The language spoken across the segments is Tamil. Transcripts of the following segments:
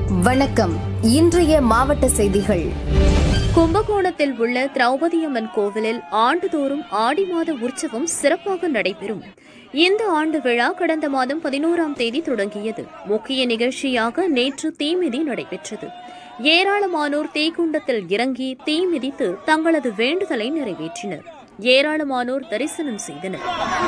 வணக்கம் இன்றைய மாவட்ட செய்திகள் கும்பகோணத்தில் உள்ள திரௌபதியம்மன் கோவிலில் ஆண்டுதோறும் ஆடி மாத உற்சவம் சிறப்பாக நடைபெறும் இந்த ஆண்டு விழா கடந்த மாதம் பதினோராம் தேதி தொடங்கியது முக்கிய நிகழ்ச்சியாக நேற்று தீமிதி நடைபெற்றது ஏராளமானோர் தீக்குண்டத்தில் இறங்கி தீ மிதித்து தங்களது வேண்டுதலை நிறைவேற்றினர் ஏராளமானோர் தரிசனம் செய்தனர்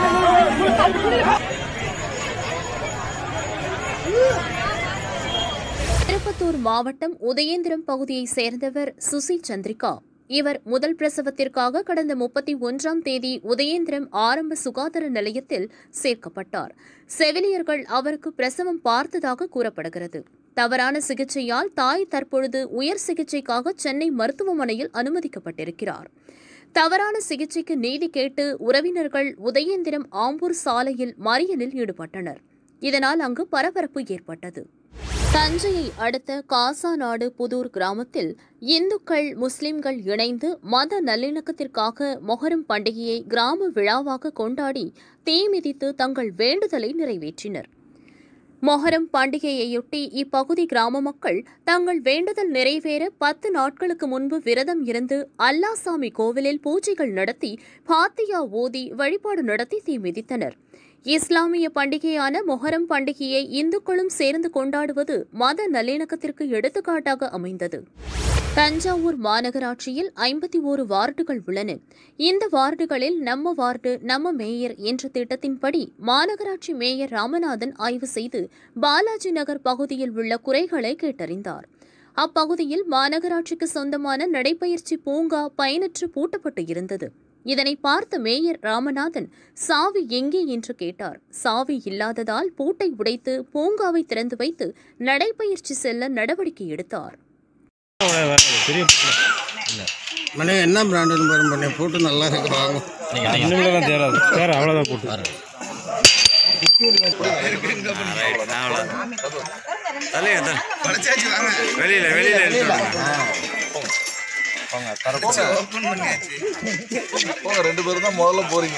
திருப்பத்தூர் மாவட்டம் உதயேந்திரம் பகுதியைச் சேர்ந்தவர் சுசி சந்திரிகா இவர் முதல் பிரசவத்திற்காக கடந்த முப்பத்தி ஒன்றாம் தேதி உதயேந்திரம் ஆரம்ப சுகாதார நிலையத்தில் சேர்க்கப்பட்டார் செவிலியர்கள் அவருக்கு பிரசவம் பார்த்ததாக கூறப்படுகிறது தவறான சிகிச்சையால் தாய் தற்பொழுது உயர் சிகிச்சைக்காக சென்னை மருத்துவமனையில் அனுமதிக்கப்பட்டிருக்கிறார் தவறான சிகிச்சைக்கு நீதி கேட்டு உறவினர்கள் உதயேந்திரம் ஆம்பூர் சாலையில் மறியலில் ஈடுபட்டனர் இதனால் அங்கு பரபரப்பு ஏற்பட்டது தஞ்சையை அடுத்த காசாநாடு புதூர் கிராமத்தில் இந்துக்கள் முஸ்லிம்கள் இணைந்து மத நல்லிணக்கத்திற்காக மொஹரம் பண்டிகையை கிராம விழாவாக கொண்டாடி தீ மிதித்து தங்கள் வேண்டுதலை நிறைவேற்றினர் மொஹரம் பண்டிகையையொட்டி இப்பகுதி கிராம மக்கள் தங்கள் வேண்டுதல் நிறைவேற பத்து நாட்களுக்கு முன்பு விரதம் இருந்து அல்லாசாமி கோவிலில் பூஜைகள் நடத்தி பாத்தியா ஓதி வழிபாடு நடத்தி தீ மிதித்தனர் இஸ்லாமிய பண்டிகையான மொஹரம் பண்டிகையை இந்துக்களும் சேர்ந்து கொண்டாடுவது மத நல்லிணக்கத்திற்கு எடுத்துக்காட்டாக அமைந்தது தஞ்சாவூர் மாநகராட்சியில் ஐம்பத்தி ஓரு வார்டுகள் உள்ளன இந்த வார்டுகளில் நம்ம வார்டு நம்ம மேயர் என்ற திட்டத்தின்படி மாநகராட்சி மேயர் ராமநாதன் ஆய்வு செய்து பாலாஜி நகர் பகுதியில் உள்ள குறைகளை கேட்டறிந்தார் அப்பகுதியில் மாநகராட்சிக்கு சொந்தமான நடைபயிற்சி பூங்கா பயனற்று பூட்டப்பட்டு இருந்தது இதனை பார்த்த மேயர் ராமநாதன் சாவி எங்கே என்று கேட்டார் சாவி இல்லாததால் பூட்டை உடைத்து பூங்காவை திறந்து வைத்து நடைபயிற்சி செல்ல நடவடிக்கை எடுத்தார் மணி என்ன பிராண்டுன்னு பாரு பண்ணி போட்டு நல்லா இருக்கு வாங்க இன்னும் தான் தேராது தேர அவ்வளோதான் போட்டு வெளியில வெளியில எடுத்து போங்க ரெண்டு பேரும் தான் முதல்ல போறீங்க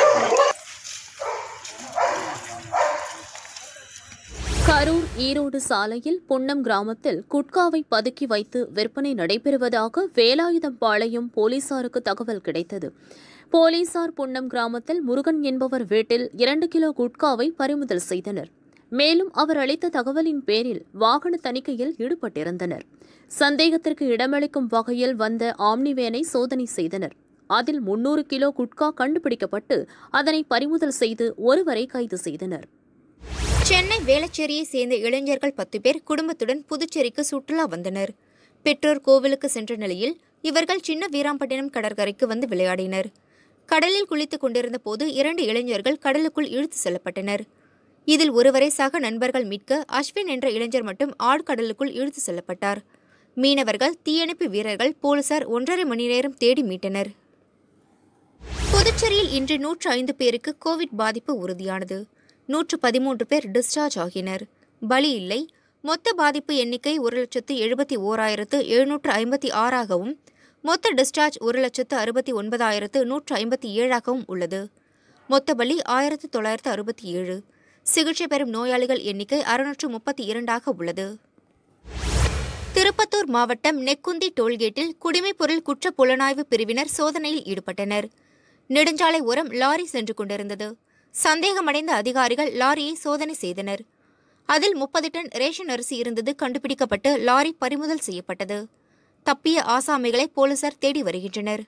கரூர் ஈரோடு சாலையில் புன்னம் கிராமத்தில் குட்காவை பதுக்கி வைத்து விற்பனை நடைபெறுவதாக வேலாயுதம்பாளையம் போலீசாருக்கு தகவல் கிடைத்தது போலீசார் புன்னம் கிராமத்தில் முருகன் என்பவர் வீட்டில் இரண்டு கிலோ குட்காவை பறிமுதல் செய்தனர் மேலும் அவர் அளித்த தகவலின் பேரில் வாகன தணிக்கையில் ஈடுபட்டிருந்தனர் சந்தேகத்திற்கு இடமளிக்கும் வகையில் வந்த ஆம்னி வேனை சோதனை செய்தனர் அதில் முன்னூறு கிலோ குட்கா கண்டுபிடிக்கப்பட்டு அதனை பறிமுதல் செய்து ஒருவரை கைது செய்தனர் சென்னை வேளச்சேரியை சேர்ந்த இளைஞர்கள் பத்து பேர் குடும்பத்துடன் புதுச்சேரிக்கு சுற்றுலா வந்தனர் பெற்றோர் கோவிலுக்கு சென்ற நிலையில் இவர்கள் சின்ன வீராம்பட்டினம் கடற்கரைக்கு வந்து விளையாடினர் கடலில் குளித்துக் கொண்டிருந்த போது இரண்டு இளைஞர்கள் கடலுக்குள் இழுத்து செல்லப்பட்டனர் இதில் ஒருவரை சக நண்பர்கள் மீட்க அஸ்வின் என்ற இளைஞர் மட்டும் ஆழ்கடலுக்குள் இழுத்து செல்லப்பட்டார் மீனவர்கள் தீயணைப்பு வீரர்கள் போலீசார் ஒன்றரை மணி நேரம் தேடி மீட்டனர் புதுச்சேரியில் இன்று நூற்று ஐந்து பேருக்கு கோவிட் பாதிப்பு உறுதியானது நூற்று பதிமூன்று பேர் டிஸ்சார்ஜ் ஆகினர் பலி இல்லை மொத்த பாதிப்பு எண்ணிக்கை ஒரு லட்சத்து எழுபத்தி ஓராயிரத்து எழுநூற்று ஐம்பத்தி ஆறாகவும் மொத்த டிஸ்சார்ஜ் ஒரு லட்சத்து அறுபத்தி ஒன்பதாயிரத்து நூற்று ஐம்பத்தி ஏழாகவும் உள்ளது மொத்த பலி ஆயிரத்து தொள்ளாயிரத்து அறுபத்தி ஏழு சிகிச்சை பெறும் நோயாளிகள் எண்ணிக்கை அறுநூற்று முப்பத்தி இரண்டாக உள்ளது திருப்பத்தூர் மாவட்டம் நெக்குந்தி டோல்கேட்டில் குடிமைப்பொருள் குற்ற புலனாய்வு பிரிவினர் சோதனையில் ஈடுபட்டனர் நெடுஞ்சாலை ஓரம் லாரி சென்று கொண்டிருந்தது சந்தேகமடைந்த அதிகாரிகள் லாரியை சோதனை செய்தனர் அதில் முப்பது டன் ரேஷன் அரிசி இருந்தது கண்டுபிடிக்கப்பட்டு லாரி பறிமுதல் செய்யப்பட்டது தப்பிய ஆசாமிகளை போலீசார் தேடி வருகின்றனர்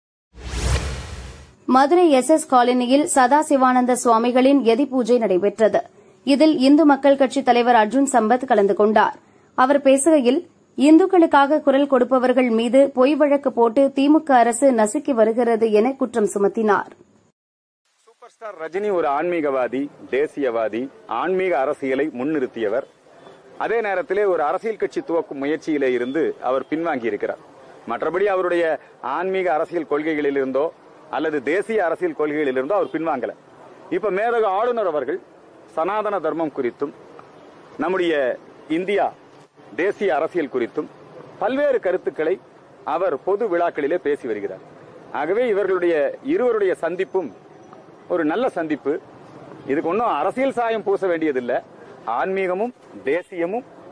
மதுரை எஸ் எஸ் காலனியில் சதாசிவானந்த சுவாமிகளின் எதி பூஜை நடைபெற்றது இதில் இந்து மக்கள் கட்சித் தலைவர் அர்ஜுன் சம்பத் கலந்து கொண்டார் அவர் பேசுகையில் இந்துக்களுக்காக குரல் கொடுப்பவர்கள் மீது பொய் வழக்கு போட்டு திமுக அரசு நசுக்கி வருகிறது என குற்றம் சுமத்தினார் சூப்பர் ஸ்டார் ரஜினி ஒரு ஆன்மீகவாதி தேசியவாதி ஆன்மீக அரசியலை முன்னிறுத்தியவர் அதே நேரத்திலே ஒரு அரசியல் கட்சி துவக்கும் முயற்சியிலே இருந்து அவர் பின்வாங்கி இருக்கிறார் மற்றபடி அவருடைய ஆன்மீக அரசியல் கொள்கைகளில் இருந்தோ அல்லது தேசிய அரசியல் கொள்கைகளில் இருந்தோ அவர் பின்வாங்கல இப்ப மேதக ஆளுநர் அவர்கள் சனாதன தர்மம் குறித்தும் நம்முடைய இந்தியா தேசிய அரசியல் குறித்தும் பல்வேறு கருத்துக்களை அவர் பொது விழாக்களிலே பேசி வருகிறார் ஆகவே இவர்களுடைய இருவருடைய சந்திப்பும் ஒரு நல்ல சந்திப்பு இதுக்கு ஒன்றும் அரசியல் சாயம் பூச வேண்டியதில்லை ஆன்மீகமும் தேசியமும்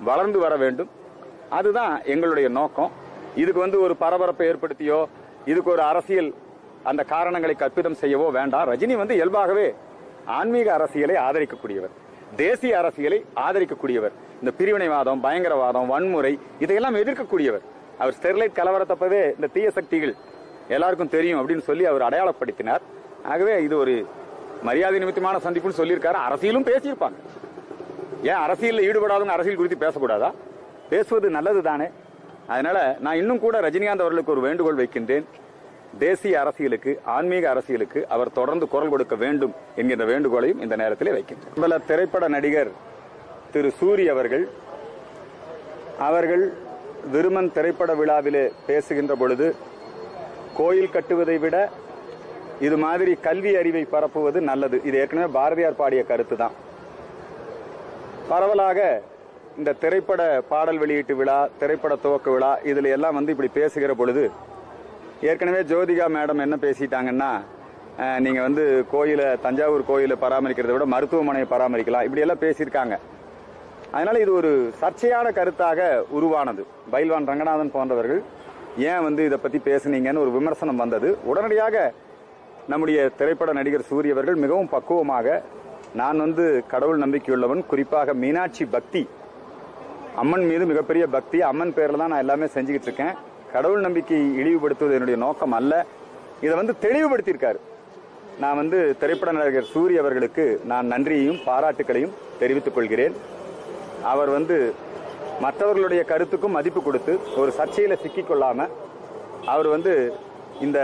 வளர்ந்து வர வேண்டும் அதுதான் எங்களுடைய நோக்கம் இதுக்கு வந்து ஒரு பரபரப்பை ஏற்படுத்தியோ இதுக்கு ஒரு அரசியல் அந்த காரணங்களை கற்பிதம் செய்யவோ வேண்டாம் ரஜினி வந்து இயல்பாகவே ஆன்மீக அரசியலை ஆதரிக்கக்கூடியவர் தேசிய அரசியலை ஆதரிக்கக்கூடியவர் இந்த பிரிவினைவாதம் பயங்கரவாதம் வன்முறை இதையெல்லாம் எதிர்க்கக்கூடியவர் அவர் ஸ்டெர்லைட் கலவரத்தப்பவே இந்த தீய சக்திகள் எல்லாருக்கும் தெரியும் அப்படின்னு சொல்லி அவர் அடையாளப்படுத்தினார் ஆகவே இது ஒரு மரியாதை நிமித்தமான சந்திப்புன்னு சொல்லியிருக்காரு அரசியலும் பேசியிருப்பாங்க ஏன் அரசியலில் ஈடுபடாதவங்க அரசியல் குறித்து பேசக்கூடாதா பேசுவது நல்லது தானே அதனால நான் இன்னும் கூட ரஜினிகாந்த் அவர்களுக்கு ஒரு வேண்டுகோள் வைக்கின்றேன் தேசிய அரசியலுக்கு ஆன்மீக அரசியலுக்கு அவர் தொடர்ந்து குரல் கொடுக்க வேண்டும் என்கின்ற வேண்டுகோளையும் இந்த நேரத்திலே வைக்கின்றேன் பிரபல திரைப்பட நடிகர் திரு சூரி அவர்கள் அவர்கள் விருமன் திரைப்பட விழாவிலே பேசுகின்ற பொழுது கோயில் கட்டுவதை விட இது மாதிரி கல்வி அறிவை பரப்புவது நல்லது இது ஏற்கனவே பாரதியார் பாடிய கருத்து தான் பரவலாக இந்த திரைப்பட பாடல் வெளியீட்டு விழா திரைப்பட துவக்க விழா இதுல எல்லாம் வந்து இப்படி பேசுகிற பொழுது ஏற்கனவே ஜோதிகா மேடம் என்ன பேசிட்டாங்கன்னா அஹ், நீங்க வந்து கோயிலை தஞ்சாவூர் கோயிலை பராமரிக்கிறதை விட மருத்துவமனையை பராமரிக்கலாம் இப்படி எல்லாம் பேசியிருக்காங்க அதனால இது ஒரு சர்ச்சையான கருத்தாக உருவானது பைல்வான் ரங்கநாதன் போன்றவர்கள் ஏன் வந்து இதை பத்தி பேசுனீங்கன்னு ஒரு விமர்சனம் வந்தது உடனடியாக நம்முடைய திரைப்பட நடிகர் சூரிய அவர்கள் மிகவும் பக்குவமாக நான் வந்து கடவுள் நம்பிக்கையுள்ளவன் குறிப்பாக மீனாட்சி பக்தி அம்மன் மீது மிகப்பெரிய பக்தி அம்மன் பேர்ல தான் நான் எல்லாமே செஞ்சுக்கிட்டு இருக்கேன் கடவுள் நம்பிக்கை இழிவுபடுத்துவது என்னுடைய நோக்கம் அல்ல இதை வந்து தெளிவுபடுத்தியிருக்காரு நான் வந்து திரைப்பட நடிகர் சூரிய அவர்களுக்கு நான் நன்றியையும் பாராட்டுக்களையும் தெரிவித்துக் கொள்கிறேன் அவர் வந்து மற்றவர்களுடைய கருத்துக்கும் மதிப்பு கொடுத்து ஒரு சர்ச்சையில சிக்கிக் கொள்ளாம அவர் வந்து இந்த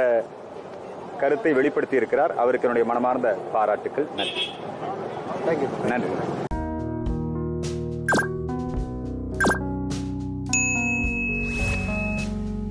கருத்தை வெளிப்படுத்தி இருக்கிறார் அவருக்கு என்னுடைய மனமார்ந்த பாராட்டுக்கள் நன்றி நன்றி